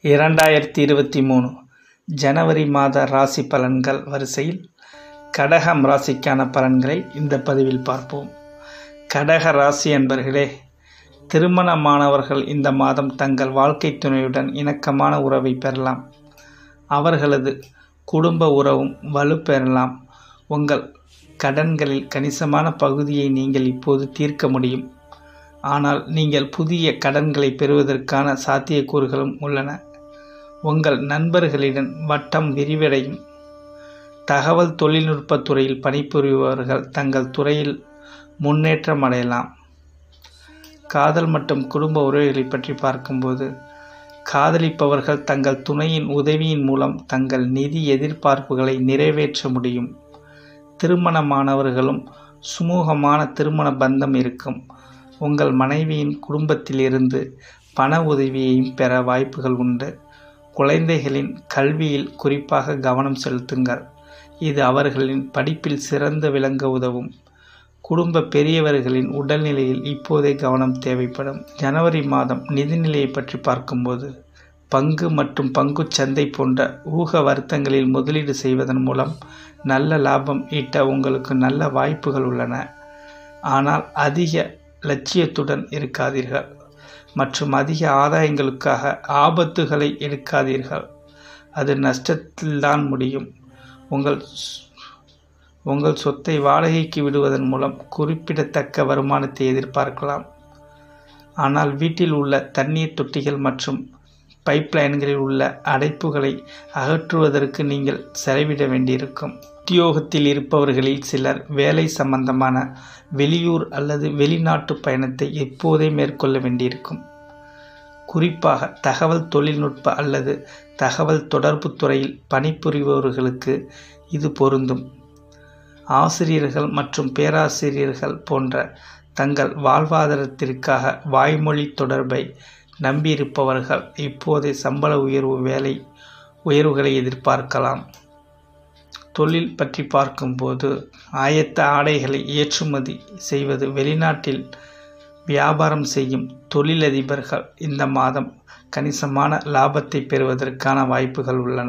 இரண்டாயிரத்தி இருபத்தி மூணு ஜனவரி மாத ராசி பலன்கள் வரிசையில் கடகம் ராசிக்கான பலன்களை இந்த பதிவில் பார்ப்போம் கடக ராசி என்பர்களே திருமணமானவர்கள் இந்த மாதம் தங்கள் வாழ்க்கை துணையுடன் இணக்கமான உறவை பெறலாம் அவர்களது குடும்ப உறவும் வலுப்பெறலாம் உங்கள் கடன்களில் கணிசமான பகுதியை நீங்கள் இப்போது தீர்க்க முடியும் ஆனால் நீங்கள் புதிய கடன்களை பெறுவதற்கான சாத்தியக்கூறுகளும் உள்ளன உங்கள் நண்பர்களிடம் வட்டம் விரிவடையும் தகவல் தொழில்நுட்பத் துறையில் பணிபுரிபவர்கள் தங்கள் துறையில் முன்னேற்றம் அடையலாம் காதல் மற்றும் குடும்ப உறவுகளை பற்றி பார்க்கும்போது காதலிப்பவர்கள் தங்கள் துணையின் உதவியின் மூலம் தங்கள் நிதி எதிர்பார்ப்புகளை நிறைவேற்ற முடியும் திருமணமானவர்களும் சுமூகமான திருமண பந்தம் இருக்கும் உங்கள் மனைவியின் குடும்பத்திலிருந்து பண உதவியையும் பெற வாய்ப்புகள் உண்டு குழந்தைகளின் கல்வியில் குறிப்பாக கவனம் செலுத்துங்கள் இது அவர்களின் படிப்பில் சிறந்து விளங்க உதவும் குடும்ப பெரியவர்களின் உடல்நிலையில் இப்போதே கவனம் தேவைப்படும் ஜனவரி மாதம் நிதிநிலையை பற்றி பார்க்கும்போது பங்கு மற்றும் பங்குச் சந்தை போன்ற ஊக வருத்தங்களில் முதலீடு செய்வதன் மூலம் நல்ல லாபம் ஈட்ட உங்களுக்கு நல்ல வாய்ப்புகள் உள்ளன ஆனால் அதிக லட்சியத்துடன் இருக்காதீர்கள் மற்றும் அதிக ஆதாயங்களுக்காக ஆபத்துகளை எடுக்காதீர்கள் அது நஷ்டத்தில்தான் முடியும் உங்கள் உங்கள் சொத்தை வாடகைக்கு விடுவதன் மூலம் குறிப்பிடத்தக்க வருமானத்தை எதிர்பார்க்கலாம் ஆனால் வீட்டில் உள்ள தண்ணீர் தொட்டிகள் மற்றும் பைப்லைன்களில் உள்ள அடைப்புகளை அகற்றுவதற்கு நீங்கள் செலவிட வேண்டியிருக்கும் உத்தியோகத்தில் இருப்பவர்களில் சிலர் வேலை சம்பந்தமான வெளியூர் அல்லது வெளிநாட்டு பயணத்தை எப்போதே மேற்கொள்ள வேண்டியிருக்கும் குறிப்பாக தகவல் தொழில்நுட்ப அல்லது தகவல் தொடர்பு துறையில் பணிபுரிபவர்களுக்கு இது பொருந்தும் ஆசிரியர்கள் மற்றும் பேராசிரியர்கள் போன்ற தங்கள் வாழ்வாதாரத்திற்காக வாய்மொழி தொடர்பை நம்பியிருப்பவர்கள் இப்போதே சம்பள உயர்வு வேலை உயர்வுகளை எதிர்பார்க்கலாம் தொழில் பற்றி பார்க்கும்போது ஆயத்த ஆடைகளை ஏற்றுமதி செய்வது வெளிநாட்டில் வியாபாரம் செய்யும் தொழிலதிபர்கள் இந்த மாதம் கணிசமான லாபத்தை பெறுவதற்கான வாய்ப்புகள் உள்ளன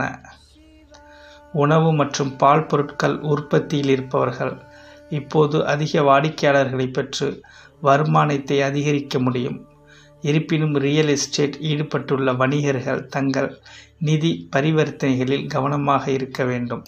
உணவு மற்றும் பால் பொருட்கள் உற்பத்தியில் இருப்பவர்கள் இப்போது அதிக வாடிக்கையாளர்களை பெற்று வருமானத்தை அதிகரிக்க முடியும் இருப்பினும் ரியல் எஸ்டேட் ஈடுபட்டுள்ள வணிகர்கள் தங்கள் நிதி பரிவர்த்தனைகளில் கவனமாக இருக்க வேண்டும்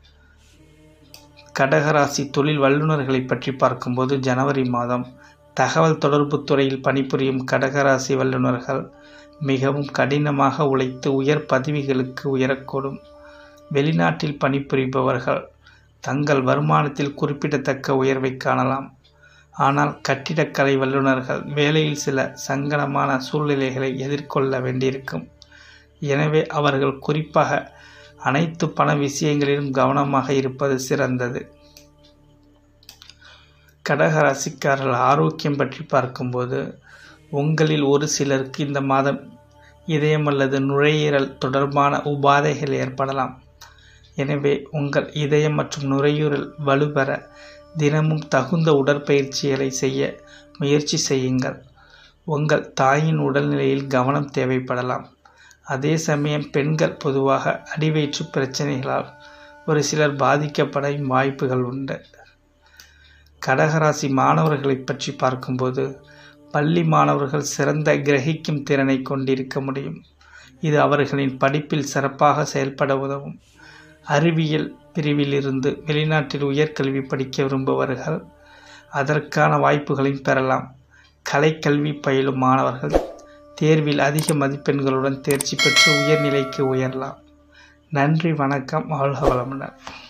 கடகராசி தொழில் வல்லுநர்களை பற்றி பார்க்கும்போது ஜனவரி மாதம் தகவல் தொடர்பு துறையில் பணிபுரியும் கடகராசி வல்லுநர்கள் மிகவும் கடினமாக உழைத்து உயர் பதவிகளுக்கு உயரக்கூடும் வெளிநாட்டில் பணிபுரிபவர்கள் தங்கள் வருமானத்தில் குறிப்பிடத்தக்க உயர்வை காணலாம் ஆனால் கட்டிடக்கலை வல்லுநர்கள் வேலையில் சில சங்கடமான சூழ்நிலைகளை எதிர்கொள்ள வேண்டியிருக்கும் எனவே அவர்கள் குறிப்பாக அனைத்து பண விஷயங்களிலும் கவனமாக இருப்பது சிறந்தது கடகராசிக்காரர்கள் ஆரோக்கியம் பற்றி பார்க்கும்போது உங்களில் ஒரு சிலருக்கு இந்த மாதம் இதயம் அல்லது நுரையீரல் தொடர்பான உபாதைகள் ஏற்படலாம் எனவே உங்கள் இதயம் மற்றும் நுரையீரல் வலுப்பெற தினமும் தகுந்த உடற்பயிற்சிகளை செய்ய முயற்சி செய்யுங்கள் உங்கள் தாயின் உடல்நிலையில் கவனம் தேவைப்படலாம் அதே சமயம் பெண்கள் பொதுவாக அடிவயிற்று பிரச்சனைகளால் ஒரு சிலர் பாதிக்கப்பட வாய்ப்புகள் உண்டு கடகராசி மாணவர்களை பற்றி பார்க்கும்போது பள்ளி மாணவர்கள் சிறந்த கிரகிக்கும் திறனை கொண்டிருக்க முடியும் இது அவர்களின் படிப்பில் சிறப்பாக செயல்பட உதவும் அறிவியல் பிரிவிலிருந்து வெளிநாட்டில் உயர்கல்வி படிக்க விரும்புபவர்கள் அதற்கான வாய்ப்புகளையும் பெறலாம் கலைக்கல்வி பயிலும் மாணவர்கள் தேர்வில் அதிக மதிப்பெண்களுடன் தேர்ச்சி பெற்று உயர்நிலைக்கு உயரலாம் நன்றி வணக்கம் வாழ்க வளமுடன்